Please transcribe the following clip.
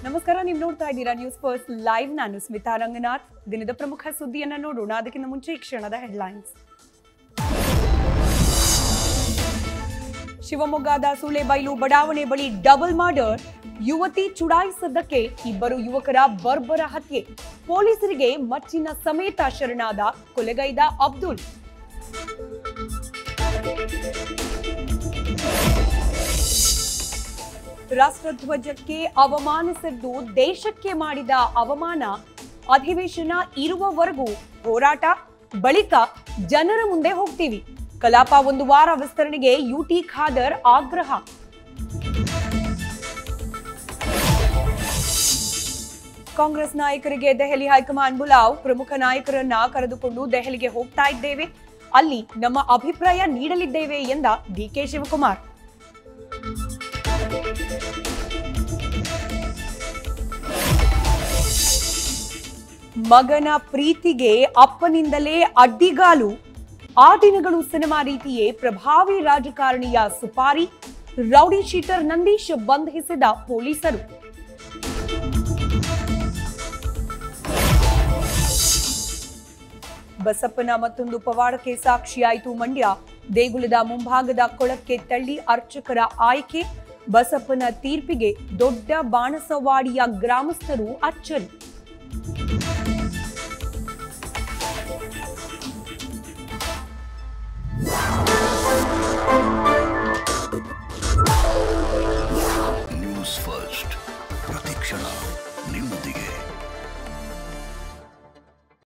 ನಮಸ್ಕಾರ ನೀವು ನೋಡ್ತಾ ಇದ್ದೀರಾ ನ್ಯೂಸ್ ಫಸ್ಟ್ ಲೈವ್ ನಾನು ಸ್ಮಿತಾ ರಂಗನಾಥ್ ದಿನದ ಪ್ರಮುಖ ಸುದ್ದಿಯನ್ನ ನೋಡೋಣ ಅದಕ್ಕಿಂತ ಮುಂಚೆ ಈ ಕ್ಷಣದ ಹೆಡ್ಲೈನ್ಸ್ ಶಿವಮೊಗ್ಗದ ಸುಳೆಬೈಲು ಬಡಾವಣೆ ಬಳಿ ಡಬಲ್ ಮರ್ಡರ್ ಯುವತಿ ಚುಡಾಯಿಸಿದ್ದಕ್ಕೆ ಇಬ್ಬರು ಯುವಕರ ಬರ್ಬರ ಹತ್ಯೆ ಪೊಲೀಸರಿಗೆ ಮಚ್ಚಿನ ಸಮೇತ ಶರಣಾದ ಕೊಲೆಗೈದ ಅಬ್ದುಲ್ ರಾಷ್ಟ್ರಧ್ವಜಕ್ಕೆ ಅವಮಾನಿಸಿದ್ದು ದೇಶಕ್ಕೆ ಮಾಡಿದ ಅವಮಾನ ಅಧಿವೇಶನ ಇರುವವರೆಗೂ ಹೋರಾಟ ಬಳಿಕ ಜನರ ಮುಂದೆ ಹೋಗ್ತೀವಿ ಕಲಾಪ ಒಂದು ವಾರ ವಿಸ್ತರಣೆಗೆ ಯುಟಿ ಖಾದರ್ ಆಗ್ರಹ ಕಾಂಗ್ರೆಸ್ ನಾಯಕರಿಗೆ ದೆಹಲಿ ಹೈಕಮಾಂಡ್ ಬುಲಾವ್ ಪ್ರಮುಖ ನಾಯಕರನ್ನ ಕರೆದುಕೊಂಡು ದೆಹಲಿಗೆ ಹೋಗ್ತಾ ಇದ್ದೇವೆ ಅಲ್ಲಿ ನಮ್ಮ ಅಭಿಪ್ರಾಯ ನೀಡಲಿದ್ದೇವೆ ಎಂದ ಡಿಕೆ ಶಿವಕುಮಾರ್ ಮಗನ ಪ್ರೀತಿಗೆ ಅಪ್ಪನಿಂದಲೇ ಅಡ್ಡಿಗಾಲು ಆ ದಿನಗಳು ಸಿನಿಮಾ ರೀತಿಯೇ ಪ್ರಭಾವಿ ರಾಜಕಾರಣಿಯ ಸುಪಾರಿ ರೌಡಿ ಶೀಟರ್ ನಂದೀಶ್ ಬಂಧಿಸಿದ ಪೊಲೀಸರು ಬಸಪ್ಪನ ಮತ್ತೊಂದು ಪವಾಡಕ್ಕೆ ಸಾಕ್ಷಿಯಾಯಿತು ಮಂಡ್ಯ ದೇಗುಲದ ಮುಂಭಾಗದ ಕೊಳಕ್ಕೆ ತಳ್ಳಿ ಅರ್ಚಕರ ಆಯ್ಕೆ ಬಸಪ್ಪನ ತೀರ್ಪಿಗೆ ದೊಡ್ಡ ಬಾಣಸವಾಡಿಯ ಗ್ರಾಮಸ್ಥರು ಅಚ್ಚರಿ